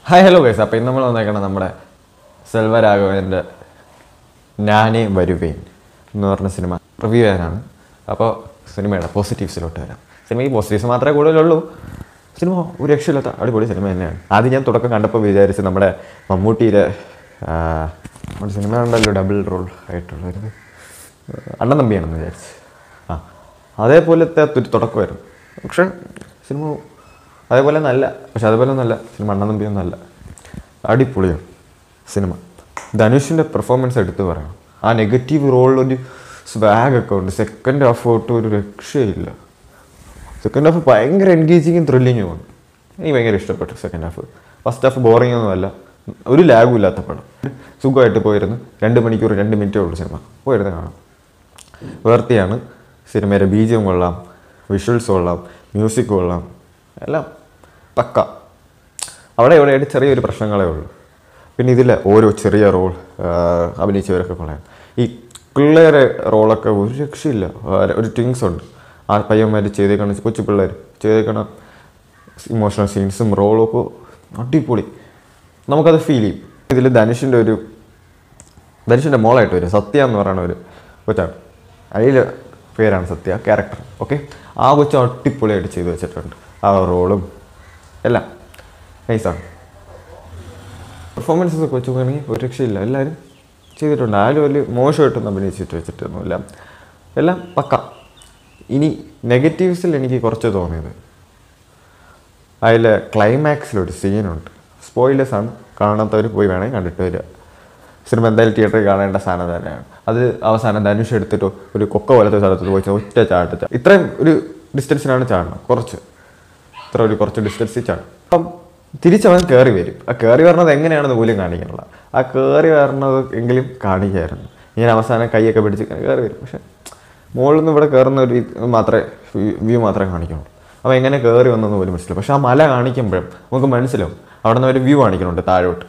hi hello guys അപ്പോൾ ഇന്ന് നമ്മൾ വന്നേക്കണം നമ്മുടെ സെൽവരാഘവൻ്റെ ഞാനേ വരുവേൻ എന്ന് പറഞ്ഞ സിനിമ റിവ്യൂ ചെയ്യാനാണ് അപ്പോൾ സിനിമയുടെ പോസിറ്റീവ്സിലോട്ട് വരാം സിനിമയ്ക്ക് പോസിറ്റീവ്സ് മാത്രമേ കൂടുതലുള്ളൂ സിനിമ ഒരു രക്ഷയില്ലാത്ത അടിപൊളി സിനിമ തന്നെയാണ് ആദ്യം ഞാൻ തുടക്കം കണ്ടപ്പോൾ വിചാരിച്ച് നമ്മുടെ മമ്മൂട്ടിയിലെ ആ, നമ്മുടെ സിനിമ ഉണ്ടല്ലോ ഡബിൾ റോൾ ആയിട്ടുള്ളൊരു അണ്ണൻ തമ്പിയാണെന്ന് വിചാരിച്ച് ആ അതേപോലത്തെ ഒരു തുടക്കമായിരുന്നു പക്ഷെ സിനിമ അതേപോലെ നല്ല പക്ഷെ അതേപോലെ ഒന്നല്ല സിനിമ അണ്ണൻ തമ്പിയൊന്നും അല്ല അടിപൊളിയാണ് സിനിമ ധനുഷിൻ്റെ പെർഫോമൻസ് എടുത്ത് പറയണം ആ നെഗറ്റീവ് റോളിലൊരു സ്വാഗ് ഒക്കെ ഉണ്ട് സെക്കൻഡ് ഹാഫ് തൊട്ട് ഒരു രക്ഷയില്ല സെക്കൻഡ് ഹാഫ് ഭയങ്കര എൻഗേജിങ്ങും ത്രില്ലിങ്ങും ആണ് എനിക്ക് ഭയങ്കര ഇഷ്ടപ്പെട്ടു second half first half boring ഒന്നുമല്ല ഒരു ലാഗും ഇല്ലാത്ത പടം സുഖമായിട്ട് പോയിരുന്നു രണ്ട് മണിക്കൂർ രണ്ട് മിനിറ്റേ ഉള്ളൂ സിനിമ പോയിരുന്ന് കാണാം വേർത്തിയാണ് സിനിമയുടെ ബീജം കൊള്ളാം വിഷ്വൽസ് കൊള്ളാം മ്യൂസിക് കൊള്ളാം എല്ലാം പക്ക അവിടെ ഇവിടെയായിട്ട് ചെറിയൊരു പ്രശ്നങ്ങളേ ഉള്ളൂ പിന്നെ ഇതിലെ ഓരോ ചെറിയ റോൾ അഭിനയിച്ചവരൊക്കെ കൊള്ളാം ഈ പിള്ളേരെ റോളൊക്കെ ഒരു രക്ഷയില്ല ആ, ഒരു ട്വിങ്സ് ഉണ്ട് ആ പയ്യന്മാർ ചെയ്തേക്കണ കൊച്ചു പിള്ളേർ ചെയ്തേക്കണ ഇമോഷണൽ സീൻസും റോളും ഒക്കെ അടിപൊളി നമുക്കത് ഫീൽ ചെയ്യും ഇതിൽ ധനുഷിൻ്റെ ഒരു ധനുഷിൻ്റെ മോളായിട്ട് വരും സത്യ എന്ന് പറയുന്ന ഒരു കൊച്ചാണ് അതിൽ പേരാണ് സത്യ ക്യാരക്ടർ ഓക്കെ ആ കൊച്ചു അടിപൊളിയായിട്ട് ചെയ്തു വെച്ചിട്ടുണ്ട് ആ റോളും എല്ലാം നൈസാണ് പെർഫോമൻസസ് ഒക്കെ വെച്ച് നോക്കുകയാണെങ്കിൽ ഒരു രക്ഷയില്ല എല്ലാവരും ചെയ്തിട്ടുണ്ട് ആരും വലിയ മോശമായിട്ടൊന്നും അഭിനയിച്ചിട്ട് വെച്ചിട്ടൊന്നുമില്ല എല്ലാം പക്ക ഇനി നെഗറ്റീവ്സിൽ എനിക്ക് കുറച്ച് തോന്നിയത് അതിൽ ക്ലൈമാക്സിലൊരു സീനുണ്ട് സ്പോയിലേഴ്സ് ആണ് കാണാത്തവർ പോയി വേണമെങ്കിൽ കണ്ടിട്ട് വരിക സിനിമ എന്തായാലും തിയേറ്ററിൽ കാണേണ്ട സാധനം തന്നെയാണ് അത് അവസാനം ധനുഷ് എടുത്തിട്ട് ഒരു കൊക്ക പോലത്തെ സ്ഥലത്ത് പോയി ഒറ്റ ചാട്ട് ചാ- ഇത്രയും ഒരു ഡിസ്റ്റൻസിനാണ് ചാടണം കുറച്ച് ഇത്ര ഒരു കുറച്ച് ഡിസ്റ്റൻസിൽ ചാടും അപ്പം തിരിച്ചവൻ കയറി വരും ആ കയറി വരണത് എങ്ങനെയാണെന്ന് പോലും കാണിക്കണില്ല ആ കയറി വരണത് എങ്കിലും കാണിക്കായിരുന്നു ഇങ്ങനെ അവസാനം കൈയൊക്കെ പിടിച്ച് കയറി വരും പക്ഷെ മുകളിൽ നിന്ന് ഇവിടെ കയറുന്ന ഒരു ഇത് മാത്രമേ വ്യൂ മാത്രമേ കാണിക്കുള്ളൂ അപ്പോൾ എങ്ങനെ കയറി വന്നെന്ന് പോലും മനസ്സിലാവും പക്ഷെ ആ മല കാണിക്കുമ്പോഴും നമുക്ക് മനസ്സിലാവും അവിടെ നിന്ന് ഒരു വ്യൂ കാണിക്കുന്നുണ്ട് താഴോട്ട്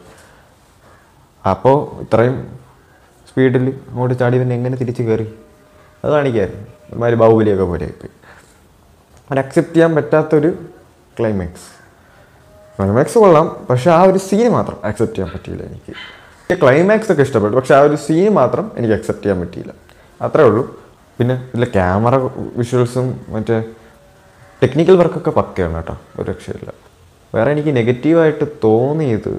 അപ്പോൾ ഇത്രയും സ്പീഡിൽ അങ്ങോട്ട് ചാടി പിന്നെ എങ്ങനെ തിരിച്ച് കയറി അത് കാണിക്കായിരുന്നു ഒരുമാതിരി ബാഹുബലിയൊക്കെ പോലെ ആയിപ്പോയി അത് അക്സെപ്റ്റ് ചെയ്യാൻ പറ്റാത്തൊരു ക്ലൈമാക്സ് ക്ലൈമാക്സ് കൊള്ളാം പക്ഷെ ആ ഒരു സീൻ മാത്രം അക്സെപ്റ്റ് ചെയ്യാൻ പറ്റിയില്ല എനിക്ക് ക്ലൈമാക്സ് ഒക്കെ ഇഷ്ടപ്പെട്ടു പക്ഷെ ആ ഒരു സീൻ മാത്രം എനിക്ക് അക്സെപ്റ്റ് ചെയ്യാൻ പറ്റിയില്ല അത്രേ ഉള്ളൂ പിന്നെ ഇതിലെ ക്യാമറ വിഷ്വൽസും മറ്റേ ടെക്നിക്കൽ വർക്കൊക്കെ പക്കയാണ് കേട്ടോ ഒരു രക്ഷയില്ല വേറെ എനിക്ക് നെഗറ്റീവായിട്ട് തോന്നിയത്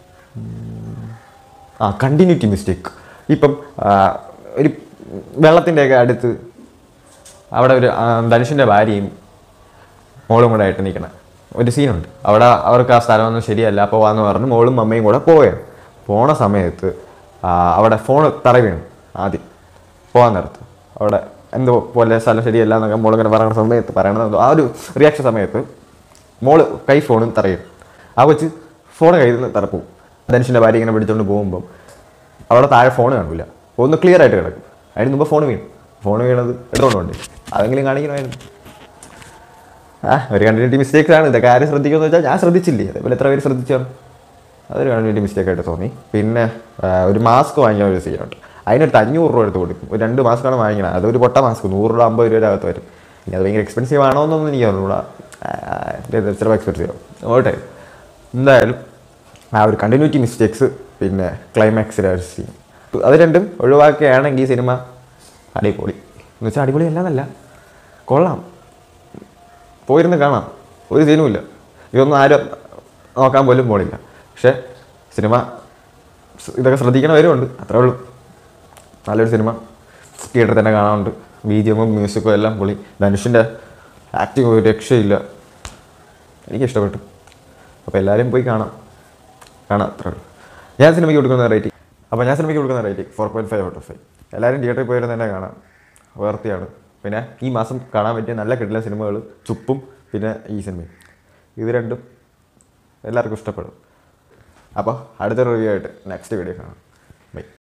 ആ കണ്ടിന്യൂറ്റി മിസ്റ്റേക്ക് ഇപ്പം ആ, ഒരു വെള്ളത്തിൻ്റെയൊക്കെ അടുത്ത് അവിടെ ഒരു ആ, ധനുഷിൻ്റെ ഭാര്യയും മോളും കൂടെ ആയിട്ട് നിൽക്കണം ഒരു സീനുണ്ട് അവിടെ അവർക്ക് ആ സ്ഥലമൊന്നും ശരിയല്ല അപ്പോൾ വന്ന് പറഞ്ഞ് മോളും അമ്മയും കൂടെ പോയാണ് പോണ സമയത്ത് ആ, അവിടെ ഫോൺ തറ വീണു ആദ്യം പോകാൻ നേരത്ത് അവിടെ എന്തോ പോലെ സ്ഥലം ശരിയല്ല എന്നൊക്കെ മോളിങ്ങനെ പറയുന്ന സമയത്ത് പറയണത് ആ ഒരു റിയാക്ഷൻ സമയത്ത് മോള് കൈ ഫോണും തറയും ആ കൊച്ച് ഫോൺ കയ്യിൽ നിന്ന് തറപ്പും ധനുഷിൻ്റെ ഭാര്യ ഇങ്ങനെ പിടിച്ചുകൊണ്ട് പോകുമ്പം അവിടെ താഴെ ഫോൺ കാണില്ല ഒന്ന് ക്ലിയർ ആയിട്ട് കിടക്കും അതിന് മുമ്പ് ഫോൺ വീണു ഫോൺ വീണത് എടുത്തോണ്ട് അതെങ്കിലും കാണിക്കണമായിരുന്നു ആ ഒരു കണ്ടിന്യൂറ്റി മിസ്റ്റേക്സ് ആണ് ഇതൊക്കെ ആരും ശ്രദ്ധിക്കുമെന്ന് വെച്ചാൽ ഞാൻ ശ്രദ്ധിച്ചില്ലേ അതേപോലെ എത്ര പേര് ശ്രദ്ധിച്ചോ അതൊരു കണ്ടിന്യൂറ്റി മിസ്റ്റേക്ക് ആയിട്ട് തോന്നി പിന്നെ ആ, ഒരു മാസ്ക് വാങ്ങിയ ഒരു സീനുണ്ട് അതിനൊരു അഞ്ഞൂറ് രൂപ എടുത്ത് കൊടുക്കും ഒരു രണ്ട് മാസ്കാണ് വാങ്ങിക്കണം അതൊരു പൊട്ട മാസ്ക് നൂറ് രൂപ അമ്പത് രൂപ അകത്ത് വരും ഇനി അത് ഭയങ്കര എക്സ്പെൻസീവ് ആണോ എന്നൊന്നും എനിക്ക് അറിഞ്ഞൂടാ ആ, ഇത് ചിലപ്പോൾ എക്സ്പെൻസീവ് ആവും ഓട്ടെ എന്തായാലും ആ ഒരു കണ്ടിന്യൂറ്റി മിസ്റ്റേക്സ് പിന്നെ ക്ലൈമാക്സിലെ ഒരു സീൻ അത് രണ്ടും ഒഴിവാക്കുകയാണെങ്കിൽ ഈ സിനിമ അടിപൊളി എന്ന് വെച്ചാൽ അടിപൊളി അല്ലാന്നല്ല കൊള്ളാം പോയിരുന്ന് കാണാം ഒരു സീനുമില്ല ഇതൊന്നും ആരും നോക്കാൻ പോലും പോണില്ല പക്ഷേ സിനിമ സ് ഇതൊക്കെ ശ്രദ്ധിക്കണവരുമുണ്ട് അത്രേ ഉള്ളൂ നല്ലൊരു സിനിമ തിയേറ്ററിൽ തന്നെ കാണാനുണ്ട് ബി ജി എമ്മും മ്യൂസിക്കും എല്ലാം പൊളി ധനുഷിൻ്റെ ആക്ടിങ് ഒരു രക്ഷയില്ല എനിക്ക് ഇഷ്ടപ്പെട്ടു അപ്പോൾ എല്ലാവരും പോയി കാണാം കാണാം അത്രേ ഉള്ളൂ ഞാൻ സിനിമയ്ക്ക് കൊടുക്കുന്ന റേറ്റിംഗ് അപ്പോൾ ഞാൻ സിനിമയ്ക്ക് കൊടുക്കുന്ന rating four point five out of five എല്ലാവരും തിയേറ്ററിൽ പോയിരുന്ന് തന്നെ കാണാം വേർത്തിയാണ് പിന്നെ ഈ മാസം കാണാൻ പറ്റിയ നല്ല കിട്ടുന്ന സിനിമകൾ ചുപ്പും പിന്നെ ഈ സിനിമയും ഇത് രണ്ടും എല്ലാവർക്കും ഇഷ്ടപ്പെടും അപ്പോൾ അടുത്ത റിവ്യൂ ആയിട്ട് നെക്സ്റ്റ് വീഡിയോ കാണാം ബൈ